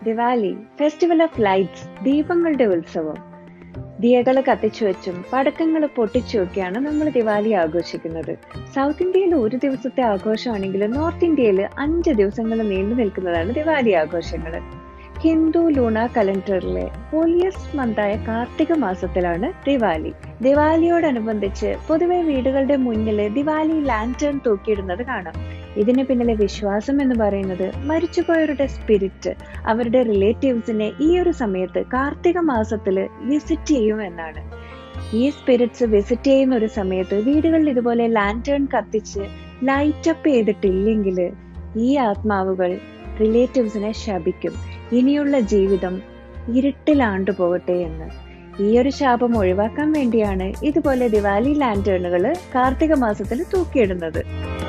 Diwali festival of lights ദീപങ്ങളുടെ ഉത്സവം ദിയകൾ കത്തിച്ചു വെച്ചും പടക്കങ്ങൾ പൊട്ടിച്ചു ഒക്കെയാണ് നമ്മൾ ദിവാലി ആഘോഷിക്കുന്നത് സൗത്ത് ഇന്ത്യയിൽ ഒരു ദിവസത്തെ ആഘോഷമാണെങ്കിൽ നോർത്ത് ഇന്ത്യയിൽ അഞ്ച് ദിവസങ്ങൾ നീണ്ടു നിൽക്കുന്നതാണ് ദിവാലി ആഘോഷങ്ങൾ ഹിന്ദു ലൂണ കലണ്ടറിലെ ഹോളിയസ്റ്റ് മന്തായ കാർത്തിക മാസത്തിലാണ് ദിവാലി ദിവാലിയോടനുബന്ധിച്ച് പൊതുവെ വീടുകളുടെ മുന്നിൽ ദിവാലി ലാൻറ്റേൺ തൂക്കിയിടുന്നത് കാണാം ഇതിന് പിന്നിലെ വിശ്വാസം എന്ന് പറയുന്നത് മരിച്ചുപോയവരുടെ സ്പിരിറ്റ് അവരുടെ റിലേറ്റീവ്സിനെ ഈ ഒരു സമയത്ത് കാർത്തിക മാസത്തിൽ വിസിറ്റ് ചെയ്യും എന്നാണ് ഈ സ്പിരിറ്റ്സ് വിസിറ്റ് ചെയ്യുന്ന ഒരു സമയത്ത് വീടുകളിൽ ഇതുപോലെ ലാൻറ്റേൺ കത്തിച്ച് ലൈറ്റ് അപ്പ് ചെയ്തിട്ടില്ലെങ്കിൽ ഈ ആത്മാവുകൾ റിലേറ്റീവ്സിനെ ശപിക്കും ഇനിയുള്ള ജീവിതം ഇരുട്ടിലാണ്ടു പോകട്ടെ എന്ന് ഈ ഒരു ശാപം ഒഴിവാക്കാൻ വേണ്ടിയാണ് ഇതുപോലെ ദിവാലി ലാൻറ്റേണുകൾ കാർത്തിക മാസത്തിൽ തൂക്കിയിടുന്നത്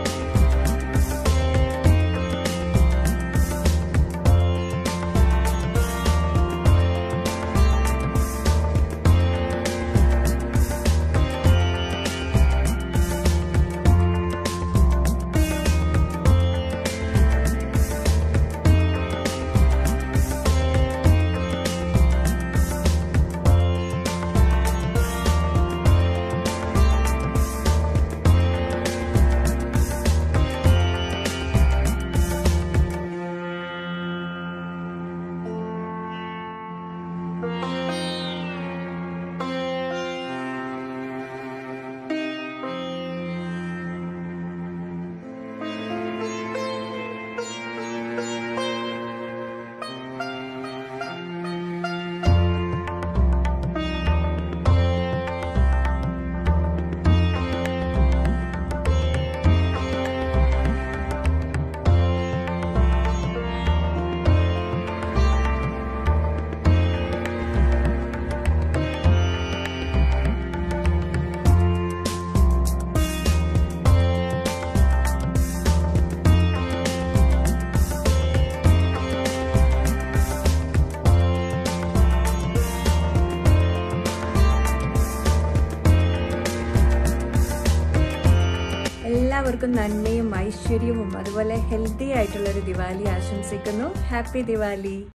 എല്ലാവർക്കും നന്മയും ഐശ്വര്യവും അതുപോലെ ഹെൽത്തി ആയിട്ടുള്ള ഒരു ദിവാലി ആശംസിക്കുന്നു ഹാപ്പി ദിവാലി